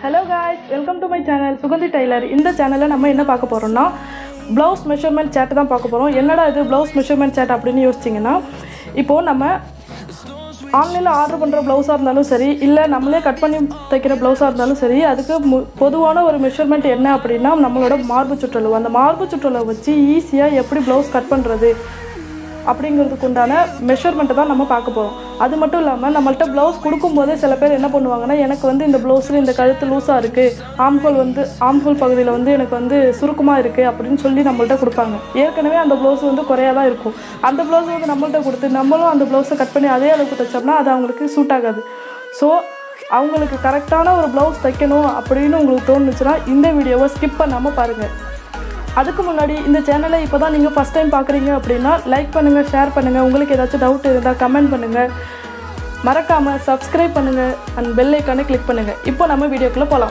hello guys welcome to my channel Suganthi tailor இந்த சேனலில் நம்ம என்ன பார்க்க போகிறோம்னா ப்ளவுஸ் மெஷர்மெண்ட் சேட் தான் பார்க்க போகிறோம் என்னடா இது ப்ளவுஸ் மெஷர்மெண்ட் சேட் அப்படின்னு யோசிச்சிங்கன்னா இப்போது நம்ம ஆன்லைனில் ஆர்டர் பண்ணுற ப்ளவுஸாக இருந்தாலும் சரி இல்லை நம்மளே கட் பண்ணி தைக்கிற ப்ளவுஸாக இருந்தாலும் சரி அதுக்கு மு பொதுவான ஒரு மெஷர்மெண்ட் என்ன அப்படின்னா நம்மளோட மார்பு சுற்றளவு அந்த மார்பு சுற்றளவு வச்சு ஈஸியாக எப்படி ப்ளவுஸ் கட் பண்ணுறது அப்படிங்கிறதுக்கு உண்டான மெஷர்மெண்ட்டை தான் நம்ம பார்க்க போகிறோம் அது மட்டும் இல்லாமல் நம்மள்ட்ட ப்ளவுஸ் கொடுக்கும்போதே சில பேர் என்ன பண்ணுவாங்கன்னா எனக்கு வந்து இந்த ப்ளவுஸில் இந்த கழுத்து லூஸாக இருக்குது ஆம்ஹோல் வந்து ஆம்ஹோல் பகுதியில் வந்து எனக்கு வந்து சுருக்கமாக இருக்குது அப்படின்னு சொல்லி நம்மள்ட்ட கொடுப்பாங்க ஏற்கனவே அந்த ப்ளவுஸ் வந்து குறையாக தான் இருக்கும் அந்த ப்ளவுஸ் வந்து நம்மள்ட்ட கொடுத்து நம்மளும் அந்த ப்ளவுஸை கட் பண்ணி அதே அளவுக்கு தைச்சோம்னா அது அவங்களுக்கு சூட் ஆகாது ஸோ அவங்களுக்கு கரெக்டான ஒரு ப்ளவுஸ் தைக்கணும் அப்படின்னு உங்களுக்கு தோணுச்சுன்னா இந்த வீடியோவை ஸ்கிப் பண்ணாமல் பாருங்கள் அதுக்கு முன்னாடி இந்த சேனலை இப்போ தான் நீங்கள் ஃபஸ்ட் டைம் பார்க்குறீங்க அப்படின்னா லைக் பண்ணுங்கள் ஷேர் பண்ணுங்கள் உங்களுக்கு ஏதாச்சும் டவுட் இருந்தால் கமெண்ட் பண்ணுங்கள் மறக்காமல் சப்ஸ்கிரைப் பண்ணுங்கள் அண்ட் பெல் ஐக்கானை கிளிக் பண்ணுங்கள் இப்போ நம்ம வீடியோக்குள்ளே போகலாம்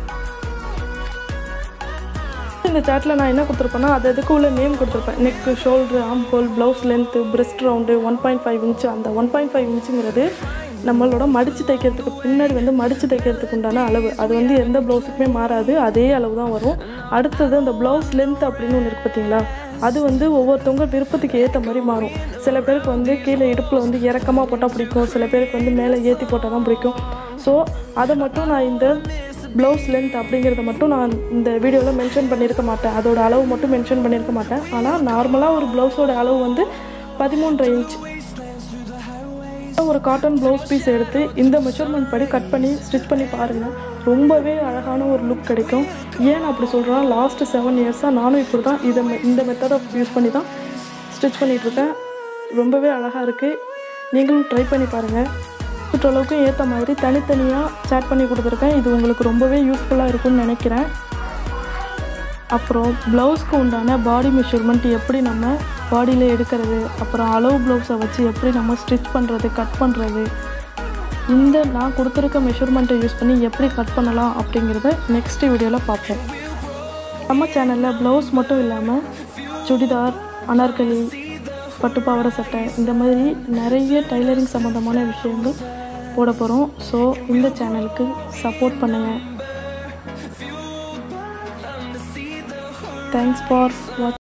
இந்த சாட்டில் நான் என்ன கொடுத்துருப்பேன்னா அது அதுக்கு உள்ள நேம் கொடுத்துருப்பேன் neck shoulder arm hole blouse length breast round one point five inch அந்த ஒன் பாயிண்ட் ஃபைவ் இன்ச்சுங்கிறது நம்மளோட மடித்து தைக்கிறதுக்கு பின்னாடி வந்து மடித்து தைக்கிறதுக்கு உண்டான அளவு அது வந்து எந்த ப்ளவுஸுக்குமே மாறாது அதே அளவு தான் வரும் அடுத்தது அந்த ப்ளவுஸ் லென்த் அப்படின்னு ஒன்று இருக்குது பார்த்தீங்களா அது வந்து ஒவ்வொருத்தவங்க விருப்பத்துக்கு ஏற்ற மாதிரி மாறும் சில பேருக்கு வந்து கீழே இடுப்பில் வந்து இறக்கமாக போட்டால் பிடிக்கும் சில பேருக்கு வந்து மேலே ஏற்றி போட்டால் தான் பிடிக்கும் ஸோ அதை மட்டும் நான் இந்த ப்ளவுஸ் லென்த் அப்படிங்கிறத மட்டும் நான் இந்த வீடியோவில் மென்ஷன் பண்ணியிருக்க மாட்டேன் அதோட அளவு மட்டும் மென்ஷன் பண்ணியிருக்க மாட்டேன் ஆனால் நார்மலாக ஒரு ப்ளவுஸோட அளவு வந்து பதிமூன்றரை இன்ச் ஒரு காட்டன் ப்ளவுஸ் பீஸ் எடுத்து இந்த மெஷர்மெண்ட் படி கட் பண்ணி ஸ்டிச் பண்ணி பாருங்கள் ரொம்பவே அழகான ஒரு லுக் கிடைக்கும் ஏன் நான் அப்படி சொல்கிறேன்னா லாஸ்ட்டு செவன் இயர்ஸாக நானும் இப்படி தான் இதை மெ- இந்த மெத்தடை யூஸ் பண்ணி தான் ஸ்டிச் பண்ணிகிட்ருக்கேன் ரொம்பவே அழகாக இருக்குது நீங்களும் ட்ரை பண்ணி பாருங்கள் சுற்றளவுக்கும் ஏற்ற மாதிரி தனித்தனியாக சேட் பண்ணி கொடுத்துருக்கேன் இது உங்களுக்கு ரொம்பவே யூஸ்ஃபுல்லாக இருக்கும்னு நினைக்கிறேன் அப்புறம் ப்ளவுஸ்க்கு உண்டான பாடி மெஷர்மெண்ட் எப்படி நம்ம பாடியில் எடுக்கிறது அப்புறம் அளவு ப்ளவுஸை வச்சு எப்படி நம்ம ஸ்டிச் பண்ணுறது கட் பண்ணுறது இந்த நான் கொடுத்துருக்க மெஷர்மெண்ட்டை யூஸ் பண்ணி எப்படி கட் பண்ணலாம் அப்படிங்கிறத நெக்ஸ்ட் வீடியோவில் பார்ப்போம் நம்ம சேனலில் ப்ளவுஸ் மட்டும் இல்லாமல் சுடிதார் அனார்கலி பட்டுப்பாவாடை சட்டை இந்த மாதிரி நிறைய டைலரிங் சம்மந்தமான விஷயங்கள் போட போகிறோம் ஸோ இந்த சேனலுக்கு சப்போர்ட் பண்ணுங்கள் தேங்க்ஸ் ஃபார் வாட்ச்